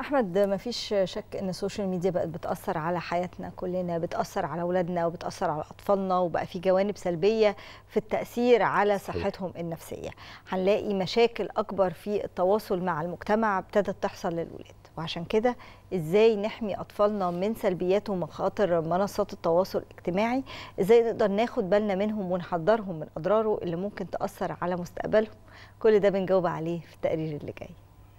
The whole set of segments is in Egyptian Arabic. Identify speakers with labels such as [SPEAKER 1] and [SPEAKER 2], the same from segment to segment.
[SPEAKER 1] احمد مفيش شك ان السوشيال ميديا بقت بتاثر على حياتنا كلنا بتاثر على اولادنا وبتاثر على اطفالنا وبقى في جوانب سلبيه في التاثير على صحتهم النفسيه هنلاقي مشاكل اكبر في التواصل مع المجتمع ابتدت تحصل للولاد وعشان كده ازاي نحمي اطفالنا من سلبيات ومخاطر منصات التواصل الاجتماعي ازاي نقدر ناخد بالنا منهم ونحذرهم من اضراره اللي ممكن تاثر على مستقبلهم كل ده بنجاوب عليه في التقرير اللي جاي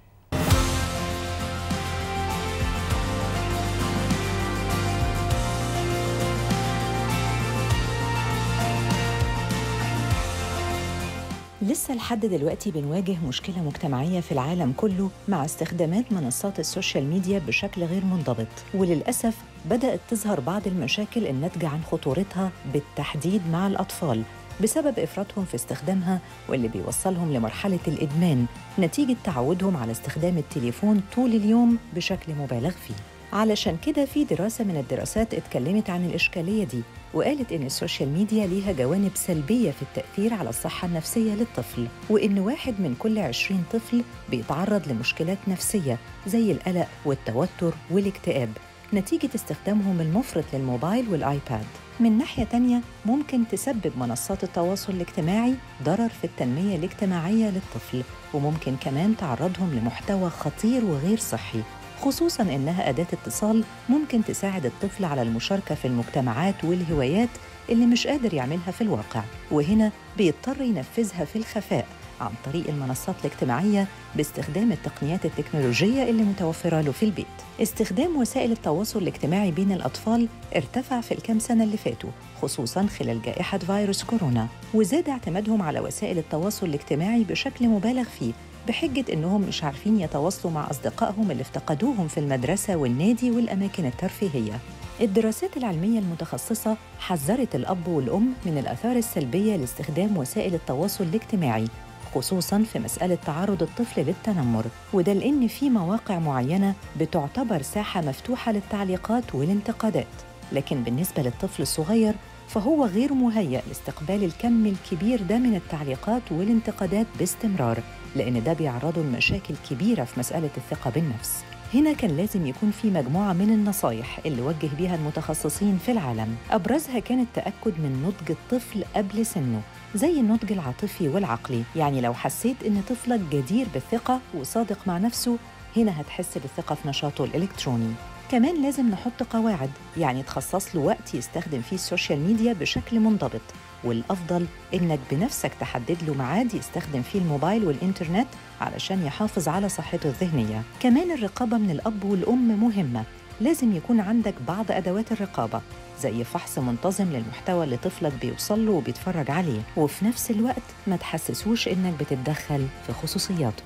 [SPEAKER 2] لسه لحد دلوقتي بنواجه مشكلة مجتمعية في العالم كله مع استخدامات منصات السوشيال ميديا بشكل غير منضبط وللأسف بدأت تظهر بعض المشاكل الناتجة عن خطورتها بالتحديد مع الأطفال بسبب إفراطهم في استخدامها واللي بيوصلهم لمرحلة الإدمان نتيجة تعودهم على استخدام التليفون طول اليوم بشكل مبالغ فيه علشان كده في دراسة من الدراسات اتكلمت عن الإشكالية دي وقالت إن السوشيال ميديا ليها جوانب سلبية في التأثير على الصحة النفسية للطفل وإن واحد من كل عشرين طفل بيتعرض لمشكلات نفسية زي القلق والتوتر والاكتئاب نتيجة استخدامهم المفرط للموبايل والآيباد من ناحية تانية ممكن تسبب منصات التواصل الاجتماعي ضرر في التنمية الاجتماعية للطفل وممكن كمان تعرضهم لمحتوى خطير وغير صحي خصوصا انها اداه اتصال ممكن تساعد الطفل على المشاركه في المجتمعات والهوايات اللي مش قادر يعملها في الواقع وهنا بيضطر ينفذها في الخفاء عن طريق المنصات الاجتماعيه باستخدام التقنيات التكنولوجيه اللي متوفره له في البيت استخدام وسائل التواصل الاجتماعي بين الاطفال ارتفع في الكام سنه اللي فاتوا خصوصا خلال جائحه فيروس كورونا وزاد اعتمادهم على وسائل التواصل الاجتماعي بشكل مبالغ فيه بحجة إنهم مش عارفين يتواصلوا مع أصدقائهم اللي افتقدوهم في المدرسة والنادي والأماكن الترفيهية. الدراسات العلمية المتخصصة حذرت الأب والأم من الآثار السلبية لاستخدام وسائل التواصل الاجتماعي خصوصا في مسألة تعرض الطفل للتنمر وده لأن في مواقع معينة بتعتبر ساحة مفتوحة للتعليقات والانتقادات لكن بالنسبة للطفل الصغير فهو غير مهيأ لاستقبال الكم الكبير ده من التعليقات والانتقادات باستمرار لأن ده بيعرضه لمشاكل كبيرة في مسألة الثقة بالنفس هنا كان لازم يكون في مجموعة من النصايح اللي وجه بيها المتخصصين في العالم أبرزها كان التأكد من نضج الطفل قبل سنه زي النضج العاطفي والعقلي يعني لو حسيت إن طفلك جدير بالثقة وصادق مع نفسه هنا هتحس بالثقة في نشاطه الإلكتروني كمان لازم نحط قواعد يعني تخصص له وقت يستخدم فيه السوشيال ميديا بشكل منضبط والأفضل إنك بنفسك تحدد له ميعاد يستخدم فيه الموبايل والإنترنت علشان يحافظ على صحته الذهنية كمان الرقابة من الأب والأم مهمة لازم يكون عندك بعض أدوات الرقابة زي فحص منتظم للمحتوى اللي طفلك بيوصل له وبيتفرج عليه وفي نفس الوقت ما تحسسوش إنك بتتدخل في خصوصياته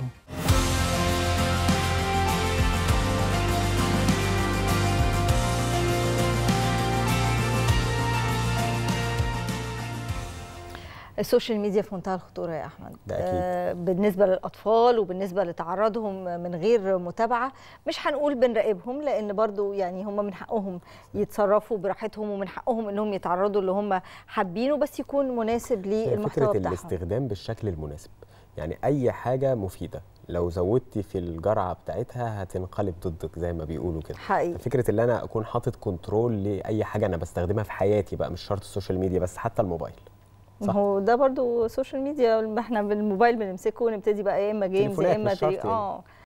[SPEAKER 1] السوشيال ميديا في منتهى الخطوره يا احمد
[SPEAKER 3] ده أكيد.
[SPEAKER 1] آه بالنسبه للاطفال وبالنسبه لتعرضهم من غير متابعه مش هنقول بنراقبهم لان برضو يعني هم من حقهم يتصرفوا براحتهم ومن حقهم انهم يتعرضوا اللي هم حابينه بس يكون مناسب
[SPEAKER 3] هي
[SPEAKER 1] للمحتوى
[SPEAKER 3] فكره
[SPEAKER 1] بتاعهم
[SPEAKER 3] الاستخدام بالشكل المناسب يعني اي حاجه مفيده لو زودتي في الجرعه بتاعتها هتنقلب ضدك زي ما بيقولوا كده
[SPEAKER 1] حقيقي
[SPEAKER 3] فكره ان انا اكون حاطط كنترول لاي حاجه انا بستخدمها في حياتي بقى مش شرط السوشيال ميديا بس حتى الموبايل
[SPEAKER 1] ما
[SPEAKER 3] صح.
[SPEAKER 1] هو ده برضو سوشيال ميديا ما احنا بالموبايل بنمسكه ونبتدي بقى يا اما جيمز يا
[SPEAKER 3] تليفونات
[SPEAKER 1] اما
[SPEAKER 3] مش شرط
[SPEAKER 1] تلي...
[SPEAKER 3] يعني.
[SPEAKER 1] اه